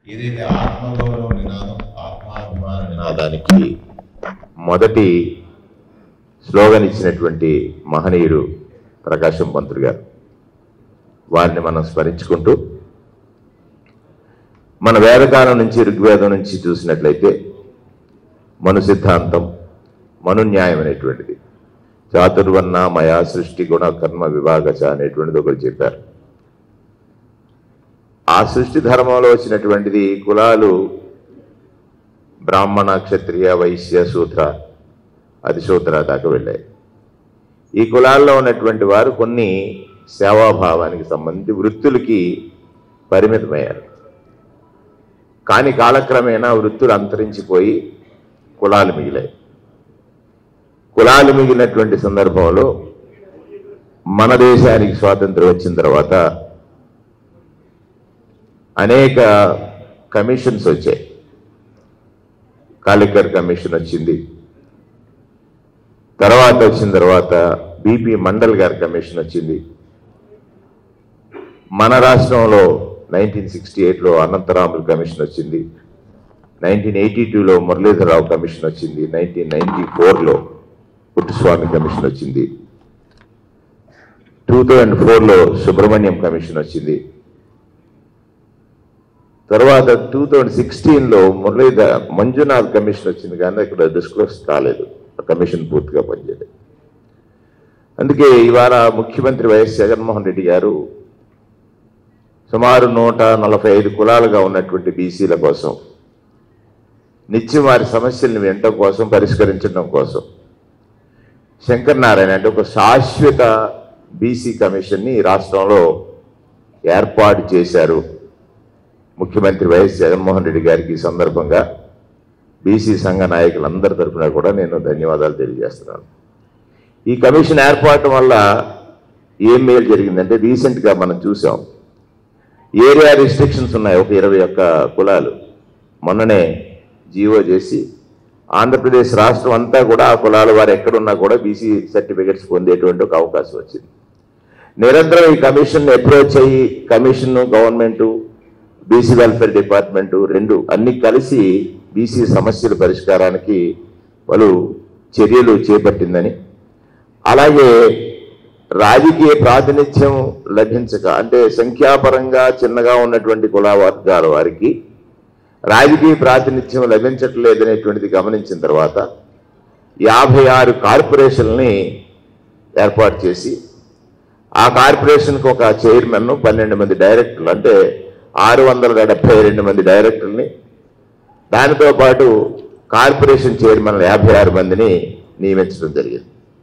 ఏదైతే ఆత్మగౌరవ నినాదం ఆత్మాభిమాన నినాదానికి మొదటి స్లోగన్ ఇచ్చినటువంటి మహనీయుడు ప్రకాశం పంతులు గారు వారిని మనం స్మరించుకుంటూ మన వేదకాలం నుంచి ఋగ్వేదం నుంచి చూసినట్లయితే మను సిద్ధాంతం మను న్యాయం అనేటువంటిది చాతుర్వర్ణ మయా సృష్టి గుణ కర్మ విభాగచ అనేటువంటిది ఒకటి చెప్పారు ఆ సృష్టి ధర్మంలో వచ్చినటువంటిది కులాలు బ్రాహ్మణ క్షత్రియ వైశ్య శూద్ర అతిశూద్ర దాకా వెళ్ళాయి ఈ కులాల్లో ఉన్నటువంటి వారు కొన్ని సేవాభావానికి సంబంధించి వృత్తులకి పరిమితమయ్యారు కానీ కాలక్రమేణా వృత్తులు అంతరించిపోయి కులాలు మిగిలాయి కులాలు మిగిలినటువంటి సందర్భంలో మన దేశానికి స్వాతంత్రం వచ్చిన తర్వాత అనేక కమిషన్స్ వచ్చాయి కాలికర్ కమిషన్ వచ్చింది తర్వాత వచ్చిన తర్వాత బీపీ మండల్ గారి కమిషన్ వచ్చింది మన రాష్ట్రంలో నైన్టీన్ సిక్స్టీ ఎయిట్లో అనంతరాములు కమిషన్ వచ్చింది నైన్టీన్ ఎయిటీ టూలో మురళీధరరావు కమిషన్ వచ్చింది నైన్టీన్ నైన్టీ ఫోర్లో పుట్టుస్వామి కమిషన్ వచ్చింది టూ థౌజండ్ ఫోర్లో సుబ్రహ్మణ్యం కమిషన్ వచ్చింది తర్వాత టూ థౌజండ్ సిక్స్టీన్లో మురళీధర్ మంజునాథ్ కమిషన్ వచ్చింది కానీ ఇక్కడ డిస్క్లోజ్ కాలేదు ఆ కమిషన్ పూర్తిగా పనిచేయలేదు అందుకే ఇవాళ ముఖ్యమంత్రి వైఎస్ జగన్మోహన్ రెడ్డి గారు సుమారు నూట నలభై ఐదు కులాలుగా ఉన్నటువంటి బీసీల కోసం నిత్యం వారి సమస్యల్ని వినటం కోసం పరిష్కరించడం కోసం శంకర్ నారాయణ అంటే ఒక శాశ్వత బీసీ కమిషన్ని ఈ రాష్ట్రంలో ఏర్పాటు చేశారు ముఖ్యమంత్రి వైఎస్ జగన్మోహన్ రెడ్డి గారికి ఈ సందర్భంగా బీసీ సంఘ నాయకులందరి తరఫున కూడా నేను ధన్యవాదాలు తెలియజేస్తున్నాను ఈ కమిషన్ ఏర్పాటు వల్ల ఏం మేలు జరిగిందంటే రీసెంట్గా మనం చూసాం ఏరియా రిస్ట్రిక్షన్స్ ఉన్నాయి ఒక ఇరవై ఒక్క కులాలు మొన్ననే జీవో చేసి ఆంధ్రప్రదేశ్ రాష్ట్రం అంతా కూడా ఆ కులాల వారు ఎక్కడున్నా కూడా బీసీ సర్టిఫికెట్స్ పొందేటువంటి ఒక అవకాశం వచ్చింది నిరంతరం ఈ కమిషన్ అప్రోచ్ అయ్యి commission government BC welfare department రెండు అన్ని కలిసి బీసీ సమస్యల పరిష్కారానికి వాళ్ళు చర్యలు చేపట్టిందని అలాగే రాజకీయ ప్రాతినిధ్యం లభించక అంటే సంఖ్యాపరంగా చిన్నగా ఉన్నటువంటి కుల వర్గాల వారికి రాజకీయ ప్రాతినిధ్యం లభించట్లేదనేటువంటిది గమనించిన తర్వాత యాభై ఆరు కార్పొరేషన్ని ఏర్పాటు చేసి ఆ కార్పొరేషన్కి ఒక చైర్మన్ పన్నెండు మంది డైరెక్టర్లు అంటే ఆరు వందల డెబ్బై రెండు మంది డైరెక్టర్ని దానితో పాటు కార్పొరేషన్ చైర్మన్ యాభై ఆరు మందిని నియమించడం జరిగింది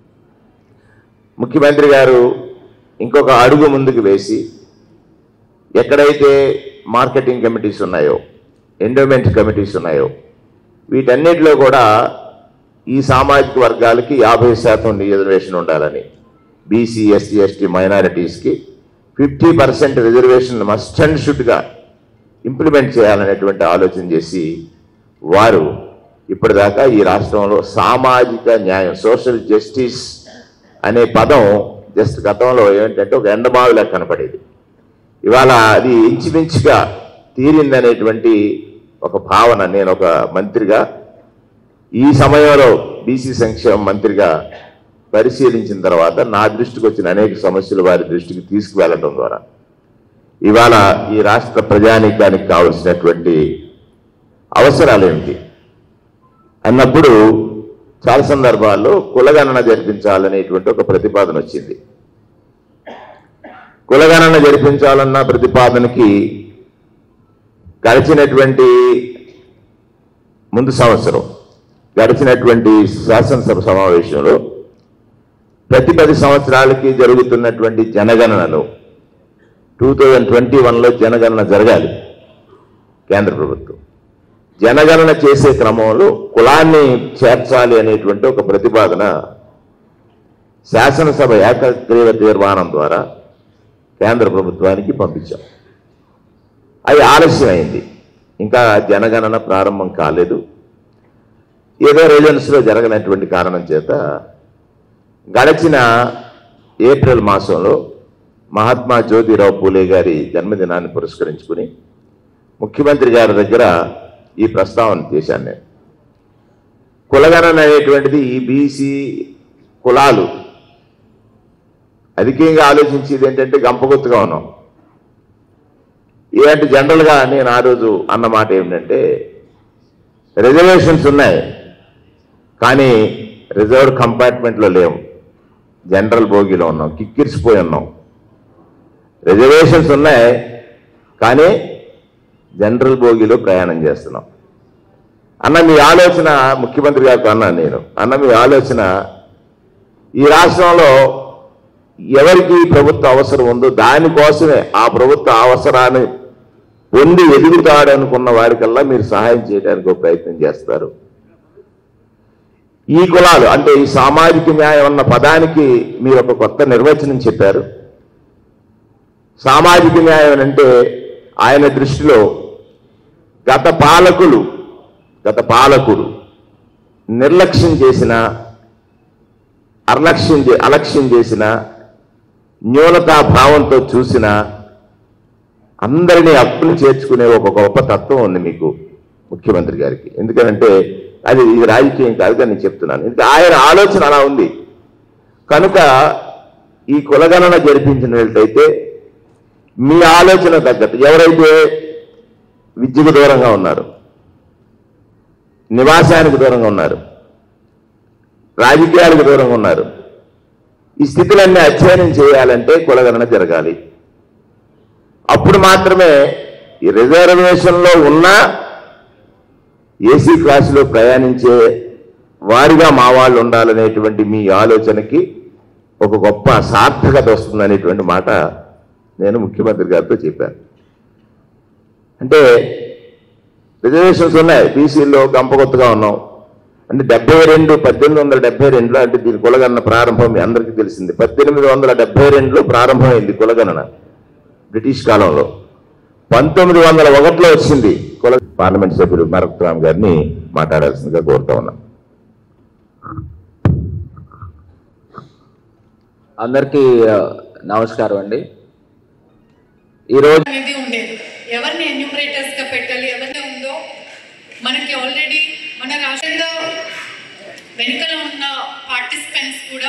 ముఖ్యమంత్రి గారు ఇంకొక అడుగు ముందుకు వేసి ఎక్కడైతే మార్కెటింగ్ కమిటీస్ ఉన్నాయో ఎండోమెంట్ కమిటీస్ ఉన్నాయో వీటన్నిటిలో కూడా ఈ సామాజిక వర్గాలకి యాభై శాతం రిజర్వేషన్ ఉండాలని బీసీ ఎస్సీ ఎస్టీ మైనారిటీస్కి fifty percent reservation must and షుడ్గా ఇంప్లిమెంట్ చేయాలనేటువంటి ఆలోచన చేసి వారు ఇప్పటిదాకా ఈ రాష్ట్రంలో సామాజిక న్యాయం సోషల్ జస్టిస్ అనే పదం జస్ట్ గతంలో ఏంటంటే ఒక ఎండమావిలా కనపడేది ఇవాళ అది ఇంచుమించుగా తీరిందనేటువంటి ఒక భావన నేను ఒక మంత్రిగా ఈ సమయంలో బీసీ సంక్షేమ మంత్రిగా పరిశీలించిన తర్వాత నా దృష్టికి వచ్చిన అనేక సమస్యలు వారి దృష్టికి తీసుకువెళ్ళడం ద్వారా ఇవాళ ఈ రాష్ట్ర ప్రజానీకానికి కావలసినటువంటి అవసరాలు ఏమిటి అన్నప్పుడు చాలా సందర్భాల్లో కులగణన జరిపించాలనేటువంటి ఒక ప్రతిపాదన వచ్చింది కులగణన జరిపించాలన్న ప్రతిపాదనకి గడిచినటువంటి ముందు సంవత్సరం గడిచినటువంటి శాసనసభ సమావేశంలో ప్రతి పది సంవత్సరాలకి జరుగుతున్నటువంటి జనగణనలో టూ థౌజండ్ ట్వంటీ వన్లో జనగణన జరగాలి కేంద్ర ప్రభుత్వం జనగణన చేసే క్రమంలో కులాన్ని చేర్చాలి అనేటువంటి ఒక ప్రతిపాదన శాసనసభ ఏకగ్రీవ తీర్మానం ద్వారా కేంద్ర ప్రభుత్వానికి పంపించాం అది ఆలస్యమైంది ఇంకా జనగణన ప్రారంభం కాలేదు ఏదో రీజన్స్లో జరగనటువంటి కారణం చేత గడిచిన ఏప్రిల్ మాసంలో మహాత్మా జ్యోతిరావు పూలే గారి జన్మదినాన్ని పురస్కరించుకుని ముఖ్యమంత్రి గారి దగ్గర ఈ ప్రస్తావన చేశాను నేను కులగణన అనేటువంటిది ఈ బీసీ కులాలు అధికంగా ఆలోచించేది ఏంటంటే గంపగుత్తుగా ఉన్నాం ఇలాంటి జనరల్గా నేను ఆ రోజు అన్న మాట ఏమిటంటే రిజర్వేషన్స్ ఉన్నాయి కానీ రిజర్వ్ కంపార్ట్మెంట్లో లేవు జనరల్ బోగిలో ఉన్నాం కిక్కిరిసిపోయి ఉన్నాం రిజర్వేషన్స్ ఉన్నాయి కానీ జనరల్ బోగిలో ప్రయాణం చేస్తున్నాం అన్న మీ ఆలోచన ముఖ్యమంత్రి గారితో అన్నాను నేను అన్న మీ ఆలోచన ఈ రాష్ట్రంలో ఎవరికి ప్రభుత్వ అవసరం ఉందో దానికోసమే ఆ ప్రభుత్వ అవసరాన్ని పొంది ఎదుగుతాడనుకున్న వారికల్లా మీరు సహాయం చేయడానికి ఒక ప్రయత్నం చేస్తారు ఈ కులాలు అంటే ఈ సామాజిక న్యాయం అన్న పదానికి మీరు ఒక కొత్త నిర్వచనం చెప్పారు సామాజిక న్యాయం అంటే ఆయన దృష్టిలో గత పాలకులు గత పాలకుడు నిర్లక్ష్యం చేసిన అలక్ష్యం చే- అలక్ష్యం చేసిన న్యూనతా భావంతో చూసిన అందరినీ అప్పులు చేర్చుకునే ఒక గొప్ప తత్వం ఉంది మీకు ముఖ్యమంత్రి గారికి ఎందుకంటే అది ఇది రాజకీయం కాదు కానీ నేను చెప్తున్నాను ఎందుకంటే ఆయన ఆలోచన అలా ఉంది కనుక ఈ కులగణన జరిపించినట్లయితే మీ ఆలోచన తగ్గట్టు ఎవరైతే విద్యకు దూరంగా ఉన్నారు నివాసానికి దూరంగా ఉన్నారు రాజకీయాలకు దూరంగా ఉన్నారు ఈ స్థితులన్నీ అధ్యయనం చేయాలంటే కులగణన జరగాలి అప్పుడు మాత్రమే ఈ రిజర్వేషన్లో ఉన్న ఏసీ క్లాసులో ప్రయాణించే వారిగా మా వాళ్ళు ఉండాలనేటువంటి మీ ఆలోచనకి ఒక గొప్ప సార్థకత వస్తుందనేటువంటి మాట నేను ముఖ్యమంత్రి గారితో చెప్పాను అంటే రిజర్వేషన్స్ ఉన్నాయి బీసీలో గంపగొత్తుగా ఉన్నాం అంటే డెబ్బై రెండు పద్దెనిమిది వందల డెబ్బై రెండులో అంటే దీని కులగణన ప్రారంభం మీ అందరికీ తెలిసింది పద్దెనిమిది వందల డెబ్బై రెండులో ప్రారంభమైంది కులగణన బ్రిటిష్ కాలంలో పంతొమ్మిది వందల ఒకటిలో వచ్చింది కుల పార్లమెంట్ సభ్యులు మరక్రామ్ గారిని మాట్లాడాల్సిందిగా కోరుతా ఉన్నాం అందరికీ ఆ, నమస్కారం అండి ఈరోజు అనేది ఉండేది ఎవరిని ఎన్యూమరేటర్స్ గా పెట్టాలి ఎవరిని ఉందో మనకి ఆల్రెడీ మన రాష్ట్రంలో వెనుకల ఉన్న పార్టిసిపెంట్స్ కూడా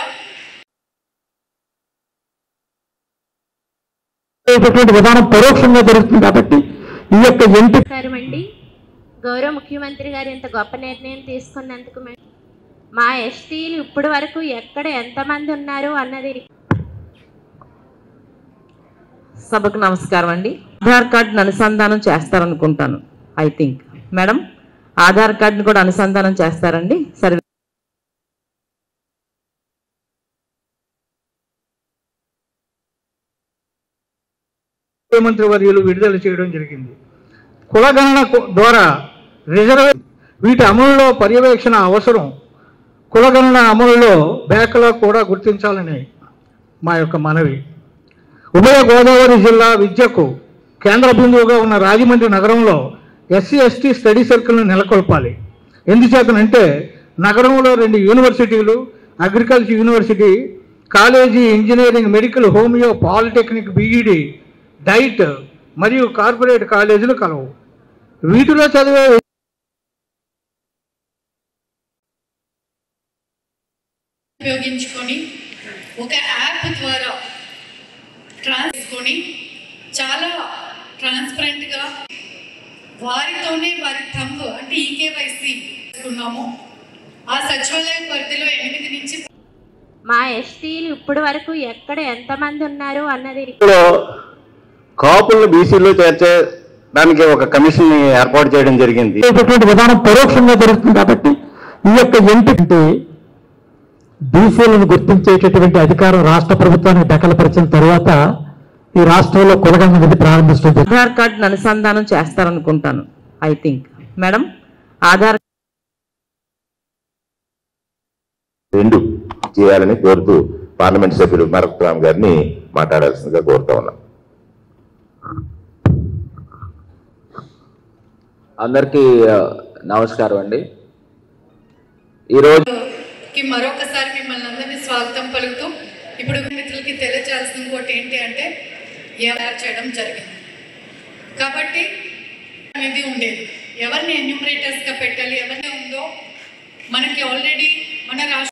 చేసేటువంటి విధానం పరోక్షంగా జరుగుతుంది కాబట్టి ఈ యొక్క ఎంపిక నమస్కారం అండి గౌరవ ముఖ్యమంత్రి గారు ఇంత గొప్ప నిర్ణయం తీసుకున్నందుకు మే- మా ఎస్టీలు ఇప్పటి వరకు ఎక్కడ ఎంతమంది ఉన్నారు అన్నది సభకు నమస్కారం అండి ఆధార్ కార్డును అనుసంధానం చేస్తారనుకుంటాను ఐ థింక్ మేడం ఆధార్ కార్డును కూడా అనుసంధానం చేస్తారండి సర్వే ముఖ్యమంత్రి వర్యులు విడుదల చేయడం జరిగింది కులగణన కు- ద్వారా రిజర్వే వీటి అమలులో పర్యవేక్షణ అవసరం కులగణన అమలులో బ్యాక్లో కూడా గుర్తించాలని మా యొక్క మనవి ఉభయ గోదావరి జిల్లా విద్యకు కేంద్ర బిందువుగా ఉన్న రాజమండ్రి నగరంలో ఎస్సీ ఎస్టీ స్టడీ సర్కిల్ను నెలకొల్పాలి ఎందుచేతనంటే నగరంలో రెండు యూనివర్సిటీలు agriculture university college engineering medical homeo polytechnic B Ed DIET మరియు కార్పొరేట్ కాలేజీలు కలవు వీటిలో చదివే ఉపయోగించుకొని ఒక యాప్ ద్వారా ట్రాన్స్ చేసుకొని చాలా ట్రాన్స్పరెంట్గా వారితోనే వారి థంబ్ అంటే ఈకేవైసీ చేసుకున్నాము ఆ సచివాలయ పరిధిలో ఎనిమిది నుంచి మా ఎస్టీలు ఇప్పటి వరకు ఎక్కడ ఎంతమంది ఉన్నారు అన్నది లో కాపులను బీసీలో చేర్చే దానికి ఒక కమిషన్ ని ఏర్పాటు చేయడం జరిగింది చేసేటువంటి విధానం పరోక్షంగా జరుగుతుంది కాబట్టి ఈ యొక్క ఎంపిక అంటే బీసీలను గుర్తించేటటువంటి అధికారం రాష్ట్ర ప్రభుత్వానికి దఖలపరిచిన తర్వాత ఈ రాష్ట్రంలో కులగణన విధి ప్రారంభించడం జరిగింది. ఆధార్ కార్డును అనుసంధానం చేస్తారనుకుంటాను ఐ థింక్ మేడం ఆధార్ రెండు చేయాలని కోరుతూ పార్లమెంట్ సభ్యులు మరక్రామ్ గారిని మాట్లాడాల్సిందిగా కోరుతా ఉన్నాం అందరికీ ఆ, నమస్కారం అండి ఈరోజు కి మరొకసారి మిమ్మల్ని అందరినీ స్వాగతం పలుకుతూ ఇప్పుడు మిత్రులకి తెలియజేయాల్సిన ఇంకోటి ఏంటి అంటే తయారు చేయడం జరిగింది కాబట్టి అనేది ఉండేది ఎవరిని ఎన్యూమరేటర్స్ గా పెట్టాలి ఎవరిని ఉందో మనకి ఆల్రెడీ మన రాష్ట్ర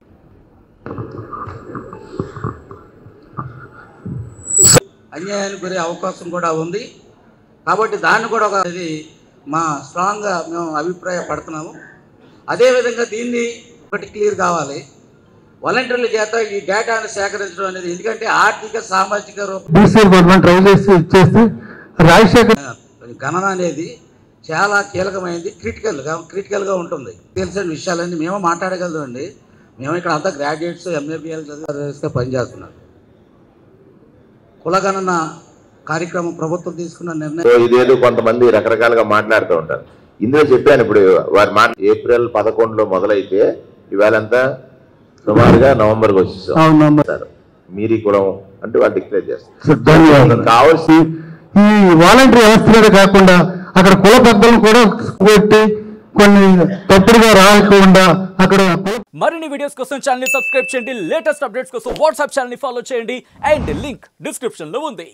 అన్యాయానికి గురే అవకాశం కూడా ఉంది కాబట్టి దాన్ని కూడా ఒక ఇది మా స్ట్రాంగ్గా మేము అభిప్రాయపడుతున్నాము అదేవిధంగా దీన్ని ఒకటి క్లియర్ కావాలి వాలంటీర్ల చేత ఈ డేటాను సేకరించడం అనేది ఎందుకంటే ఆర్థిక సామాజిక రూప బీసీ గవర్నమెంట్ ట్రై చేసి ఇచ్చేస్తే రాజశేఖర్ గణన అనేది చాలా కీలకమైనది క్రిటికల్గా క్రిటికల్గా ఉంటుంది తెలిసిన విషయాలన్నీ మేము మాట్లాడగలమండి మేము ఇక్కడ అంతా గ్రాడ్యుయేట్స్ ఎంఏబిఎల్ చదివిగా పనిచేస్తున్నాం కులగణన కార్యక్రమం ప్రభుత్వం తీసుకున్న నిర్ణయం సో ఇదేదో కొంతమంది రకరకాలుగా మాట్లాడుతూ ఉంటారు ఇందులో చెప్పాను ఇప్పుడు వారి మాట ఏప్రిల్ పదకొండులో మొదలైతే ఇవాళంతా సుమారుగా నవంబర్కి వచ్చేసాం అవునమ్మా. అంటారు. మీరి కులం అంటే వాళ్ళు డిక్లేర్ చేస్తారు సార్, ధన్యవాదాలు కావాల్సి ఈ వాలంటరీ వ్యవస్థలోనే కాకుండా అక్కడ కుల పెద్దలను కూడా పెట్టి కొన్ని తప్పుడుగా రాకుండా అక్కడ కుల మరిన్ని వీడియోస్ కోసం ఛానల్ సబ్స్క్రైబ్ చేయండి లేటెస్ట్ అప్డేట్స్ కోసం వాట్సాప్ ఛానల్ ఫాలో చేయండి అండ్ లింక్ డిస్క్రిప్షన్ లో ఉంది